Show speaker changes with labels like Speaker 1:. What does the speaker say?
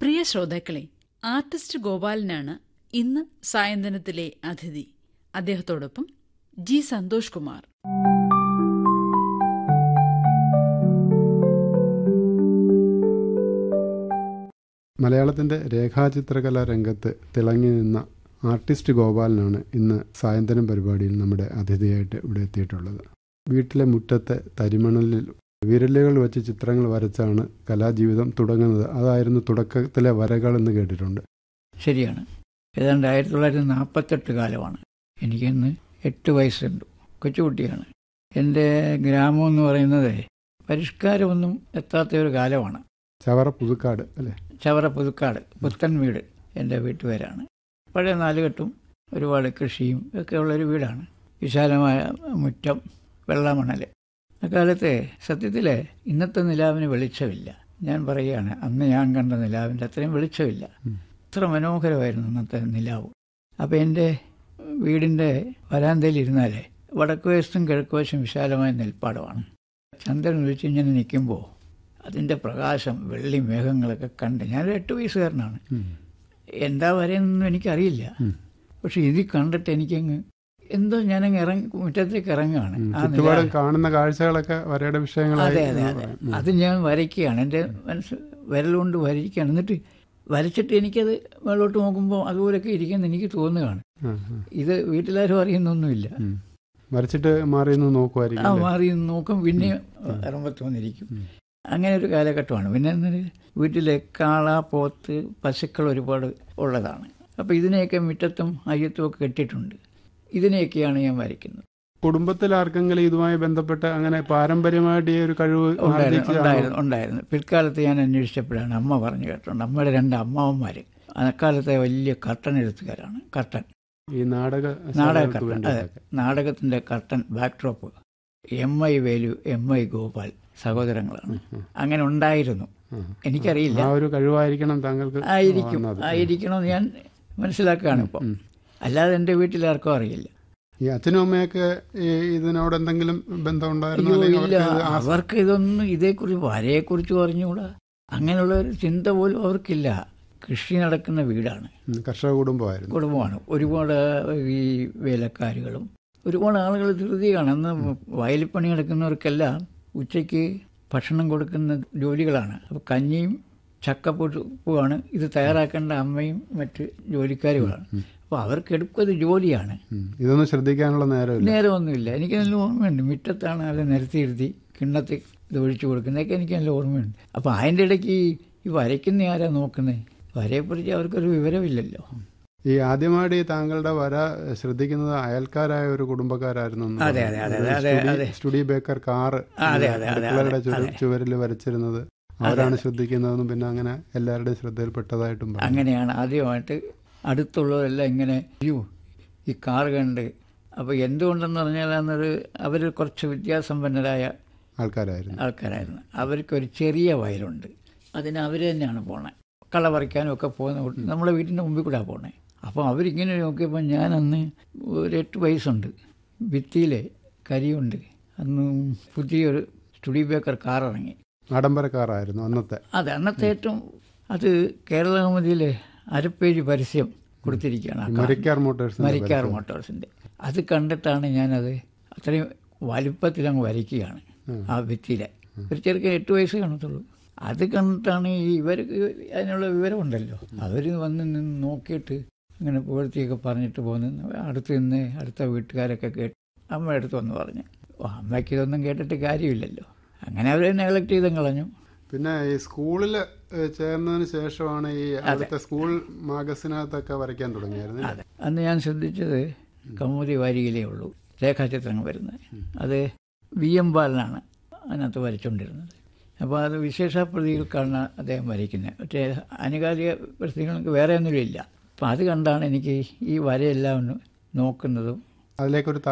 Speaker 1: പ്രിയ ശ്രോതാക്കളെ ആർട്ടിസ്റ്റ് ഗോപാലനാണ് ഇന്ന് സായന്തനത്തിലെ അതിഥി അദ്ദേഹത്തോടൊപ്പം ജി സന്തോഷ് കുമാർ
Speaker 2: മലയാളത്തിന്റെ രേഖാചിത്രകലാ രംഗത്ത് തിളങ്ങി നിന്ന ആർട്ടിസ്റ്റ് ഗോപാലനാണ് ഇന്ന് സായന്തനം പരിപാടിയിൽ നമ്മുടെ അതിഥിയായിട്ട് ഇവിടെ എത്തിയിട്ടുള്ളത് വീട്ടിലെ മുറ്റത്തെ തരിമണലിൽ വിരലുകൾ വെച്ച് ചിത്രങ്ങൾ വരച്ചാണ് കലാജീവിതം തുടങ്ങുന്നത് അതായിരുന്നു തുടക്കത്തിലെ വരകൾ എന്ന് കേട്ടിട്ടുണ്ട്
Speaker 3: ശരിയാണ് ഏതാണ്ട് ആയിരത്തി തൊള്ളായിരത്തി നാൽപ്പത്തെട്ട് കാലമാണ് എനിക്കിന്ന് എട്ട് വയസ്സുണ്ട് കൊച്ചുകുട്ടിയാണ് എൻ്റെ ഗ്രാമം എന്ന് പറയുന്നത് പരിഷ്കാരമൊന്നും എത്താത്ത ഒരു കാലമാണ്
Speaker 2: ചവറ പുതുക്കാട് അല്ലേ
Speaker 3: ചവറ പുതുക്കാട് പുത്തൻ വീട് എൻ്റെ വീട്ടുപേരാണ് പഴയ നാലുകെട്ടും ഒരുപാട് കൃഷിയും ഒക്കെ ഉള്ളൊരു വീടാണ് വിശാലമായ മുറ്റം വെള്ളമണൽ അക്കാലത്തെ സത്യത്തിൽ ഇന്നത്തെ നിലാവിന് വെളിച്ചമില്ല ഞാൻ പറയുകയാണ് അന്ന് ഞാൻ കണ്ട നിലാവിൻ്റെ അത്രയും വെളിച്ചമില്ല അത്ര മനോഹരമായിരുന്നു അന്നത്തെ നിലാവ് അപ്പോൾ എൻ്റെ വീടിൻ്റെ വരാന്തയിൽ ഇരുന്നാൽ വടക്ക് വശത്തും കിഴക്ക് വശം വിശാലമായ നെൽപ്പാടമാണ് ചന്ദ്രൻ ഒഴിച്ച് ഇങ്ങനെ നിൽക്കുമ്പോൾ അതിൻ്റെ പ്രകാശം വെള്ളി മേഘങ്ങളൊക്കെ കണ്ട് ഞാനൊരു എട്ട് വയസ്സുകാരനാണ് എന്താ വരെയെന്നൊന്നും എനിക്കറിയില്ല പക്ഷെ ഇത് കണ്ടിട്ട് എനിക്കങ്ങ് എന്തോ ഞാനങ്ങ് ഇറങ്ങി മുറ്റത്തേക്ക് ഇറങ്ങുകയാണ് ആ
Speaker 2: ചുറ്റുപാടും
Speaker 3: നിലാവ്.
Speaker 2: കാണുന്ന കാഴ്ചകളൊക്കെ വരയുടെ വിഷയങ്ങളായി
Speaker 3: അതെ അതെ
Speaker 2: എന്ന്
Speaker 3: അതെ
Speaker 2: പറയാം. ഉം.
Speaker 3: അത് ഞാൻ വരയ്ക്കുകയാണ് എൻ്റെ മനസ്സ് വിരലുകൊണ്ട് വരയ്ക്കുകയാണ് എന്നിട്ട് വരച്ചിട്ട് എനിക്കത് മേളോട്ട് നോക്കുമ്പോൾ അതുപോലൊക്കെ ഇരിക്കുമെന്ന് എനിക്ക് തോന്നുകയാണ്
Speaker 2: ആ, ആ.
Speaker 3: ഇത് വീട്ടിലാരും അറിയുന്നൊന്നുമില്ല
Speaker 2: ഉം. വരച്ചിട്ട് മാറി നിന്ന്
Speaker 3: ആ
Speaker 2: നോക്കുമായിരിക്കും അല്ലേ?
Speaker 3: മാറി നിന്ന് നോക്കും പിന്നെ ഇറമ്പത്ത് വന്നിരിക്കും
Speaker 2: ഉം.
Speaker 3: അങ്ങനെ ഒരു കാലഘട്ടമാണ് പിന്നെ എന്നൊരു വീട്ടിലെ കാള പോത്ത് പശുക്കൾ ഒരുപാട് ഉള്ളതാണ് അപ്പോൾ ഇതിനെയൊക്കെ മുറ്റത്തും അയ്യത്തും ഒക്കെ കെട്ടിയിട്ടുണ്ട് ഇതിനെയൊക്കെയാണ് ഞാൻ വരയ്ക്കുന്നത്
Speaker 2: കുടുംബത്തിൽ ആർക്കെങ്കിലും ഇതുമായി ബന്ധപ്പെട്ട് അങ്ങനെ പാരമ്പര്യമായിട്ട് ഈ ഒരു കഴിവ്
Speaker 3: ഉണ്ടായിരുന്നു
Speaker 2: ആർജിച്ചതാണോ?
Speaker 3: ഉണ്ടായിരുന്നു ഉണ്ടായിരുന്നു പിൽക്കാലത്ത് ഞാൻ അന്വേഷിച്ചപ്പോഴാണ് അമ്മ പറഞ്ഞു കേട്ടിട്ടുണ്ട് അമ്മയുടെ രണ്ട് അമ്മാവന്മാർ അക്കാലത്തെ വലിയ കർട്ടൻ എഴുത്തുകാരാണ് കർട്ടൻ
Speaker 2: ഈ നാടക
Speaker 3: നാടക
Speaker 2: ശാലകൾക്ക്
Speaker 3: കർട്ടൻ അതെ
Speaker 2: വേണ്ടിയിട്ടൊക്കെ.
Speaker 3: നാടകത്തിൻ്റെ curtain backdrop M I Velu M I Gopal സഹോദരങ്ങളാണ്
Speaker 2: ഉം.
Speaker 3: അങ്ങനെ ഉണ്ടായിരുന്നു
Speaker 2: ഉം.
Speaker 3: എനിക്കറിയില്ല
Speaker 2: ആ ഒരു കഴിവായിരിക്കണം താങ്കൾക്ക്
Speaker 3: ആയിരിക്കും
Speaker 2: വന്നത്.
Speaker 3: ആയിരിക്കണമെന്ന് ഞാൻ മനസ്സിലാക്കുകയാണ് ഇപ്പോൾ
Speaker 2: ഉം.
Speaker 3: അല്ലാതെ എൻ്റെ വീട്ടിൽ ആർക്കും അറിയില്ല
Speaker 2: ഈ അച്ഛനും അമ്മയൊക്കെ ഈ ഇതിനോട് എന്തെങ്കിലും ബന്ധം ഉണ്ടായിരുന്നോ
Speaker 3: അയ്യോ
Speaker 2: അല്ലെങ്കിൽ
Speaker 3: ഇല്ല
Speaker 2: അവർക്ക് ഇത് ആസ്-
Speaker 3: അവർക്ക് ഇതൊന്നും ഇതേക്കുറിച്ച് വരയെക്കുറിച്ച് പറഞ്ഞുകൂടാ അങ്ങനെയുള്ള ഒരു ചിന്ത പോലും അവർക്കില്ല കൃഷി നടക്കുന്ന വീടാണ്
Speaker 2: ഉം, കർഷക കുടുംബമായിരുന്നു
Speaker 3: കുടുംബമാണ് ഒരുപാട് ഈ വേലക്കാരികളും ഒരുപാട് ആളുകൾ ധൃതിയാണ് അന്ന് വയലിൽ പണി നടക്കുന്നവർക്കെല്ലാം ഉച്ചയ്ക്ക് ഭക്ഷണം കൊടുക്കുന്ന ജോലികളാണ് അപ്പോൾ കഞ്ഞിയും ചക്കപ്പൂവാണ് ഇത് തയ്യാറാക്കേണ്ട അമ്മയും മറ്റ് ജോലിക്കാരുമാണ് അപ്പോൾ അവർക്ക് എടുക്കുന്നത് ജോലിയാണ്
Speaker 2: ഉം. ഇതൊന്നും ശ്രദ്ധിക്കാനുള്ള നേരമില്ല
Speaker 3: നേരമൊന്നുമില്ല എനിക്ക് നല്ല ഓർമ്മയുണ്ട് മുറ്റത്താണ് അത് നിരത്തിയിരുത്തി കിണ്ണത്തിൽ ഇത് ഒഴിച്ചു കൊടുക്കുന്നതൊക്കെ എനിക്ക് നല്ല ഓർമ്മയുണ്ട് അപ്പോൾ അതിൻ്റെ ഇടയ്ക്ക് ഈ- ഈ വരയ്ക്കുന്ന ആരാ നോക്കുന്നത് വരയെക്കുറിച്ച് അവർക്കൊരു വിവരമില്ലല്ലോ
Speaker 2: ഈ ആദ്യമായിട്ട് ഈ താങ്കളുടെ വര ശ്രദ്ധിക്കുന്നത് അയൽക്കാരായ ഒരു കുടുംബക്കാരായിരുന്നു എന്ന്
Speaker 3: അതെ,
Speaker 2: പറഞ്ഞു.
Speaker 3: അതെ,
Speaker 2: ഒരു
Speaker 3: അതെ, അതെ,
Speaker 2: സ്റ്റുഡി-
Speaker 3: അതെ.
Speaker 2: സ്റ്റുഡി ബേക്കർ കാറ്
Speaker 3: അതെ, അതെ, അതെ,
Speaker 2: അടുക്കളയുടെ
Speaker 3: അതെ, അതെ.
Speaker 2: ചുവരിൽ വരച്ചിരുന്നത് അവരാണ് ശ്രദ്ധിക്കുന്നതെന്നും പിന്നെ അങ്ങനെ എല്ലാവരുടെയും ശ്രദ്ധയിൽപ്പെട്ടതായിട്ടും പറഞ്ഞു.
Speaker 3: അങ്ങനെയാണ് ആദ്യമായിട്ട് അടുത്തുള്ളവരെല്ലാം ഇങ്ങനെ അയ്യോ ഈ കാർ കണ്ട് അപ്പോൾ എന്തുകൊണ്ടെന്ന് പറഞ്ഞാൽ അന്നൊരു അവർ കുറച്ച് വിദ്യാസമ്പന്നരായ
Speaker 2: ആൾക്കാരായിരുന്നു
Speaker 3: ആൾക്കാരായിരുന്നു അവർക്കൊരു ചെറിയ വയലുണ്ട് അതിന് അവർ തന്നെയാണ് പോണേ കള പറിക്കാനും ഒക്കെ പോകുന്ന കൂട്ട- നമ്മുടെ വീട്ടിൻ്റെ മുമ്പിൽ കൂടെ പോണേ അപ്പോൾ അവരിങ്ങനെ നോക്കിയപ്പോൾ ഞാൻ അന്ന് ഒരു എട്ട് വയസ്സുണ്ട് ഭിത്തിയിൽ കരിയുണ്ട് അന്ന് പുതിയൊരു സ്റ്റുഡിയോ ബേക്കർ കാർ ഇറങ്ങി
Speaker 2: ആഡംബര കാറായിരുന്നു അന്നത്തെ
Speaker 3: അതെ അന്നത്തെ ഏറ്റവും അത് കേരള കൗമുദിയിലെ അരപ്പേജ് പരസ്യം കൊടുത്തിരിക്കുകയാണ് ആ കാറിന്.
Speaker 2: മരിക്കാർ മോട്ടോഴ്സ്
Speaker 3: മരിക്കാർ മോട്ടോഴ്സിൻ്റെ അത് കണ്ടിട്ടാണ് ഞാനത് അത്രയും വലുപ്പത്തിൽ അങ്ങ് വരയ്ക്കുകയാണ് ആ ഭിത്തിയിലെ ഒരു ചെറുക്കൻ എട്ട് വയസ്സ് കാണത്തുള്ളൂ അത് കണ്ടിട്ടാണ് ഈ ഇവർക്ക് അതിനുള്ള വിവരമുണ്ടല്ലോ അവർ വന്ന് നിന്ന് നോക്കിയിട്ട് അങ്ങനെ പുകഴ്ത്തിയൊക്കെ പറഞ്ഞിട്ട് പോകുന്നു അടുത്ത് നിന്ന് അടുത്ത വീട്ടുകാരൊക്കെ കേട്ട് അമ്മ അടുത്ത് വന്ന് പറഞ്ഞു ഓ അമ്മയ്ക്ക് ഇതൊന്നും കേട്ടിട്ട് കാര്യമില്ലല്ലോ അങ്ങനെ അവർ നെഗ്ലക്ട് ചെയ്തും കളഞ്ഞു
Speaker 2: പിന്നെ ഈ സ്കൂളിൽ ചേർന്നതിന് ശേഷമാണ് ഈ അവിടുത്തെ സ്കൂൾ മാഗസിനകത്തൊക്കെ വരയ്ക്കാൻ തുടങ്ങിയായിരുന്നു
Speaker 3: അതെ അന്ന് ഞാൻ ശ്രദ്ധിച്ചത് കൗമുദി വാരികയിലേ ഉള്ളൂ രേഖാചിത്രങ്ങൾ വരുന്നത് അത് വി എം ബാലനാണ് അതിനകത്ത് വരച്ചുകൊണ്ടിരുന്നത് അപ്പോൾ അത് വിശേഷ പ്രതികൾക്കാണ് അദ്ദേഹം വരയ്ക്കുന്നത് മറ്റേ ആനുകാലിക പ്രസിദ്ധീകരണങ്ങൾക്ക് വേറെ ഒന്നുമില്ല അപ്പോൾ അത് കണ്ടാണ് എനിക്ക് ഈ വരയെല്ലാം ഒന്ന് നോക്കുന്നതും
Speaker 2: അതിലേക്കൊരു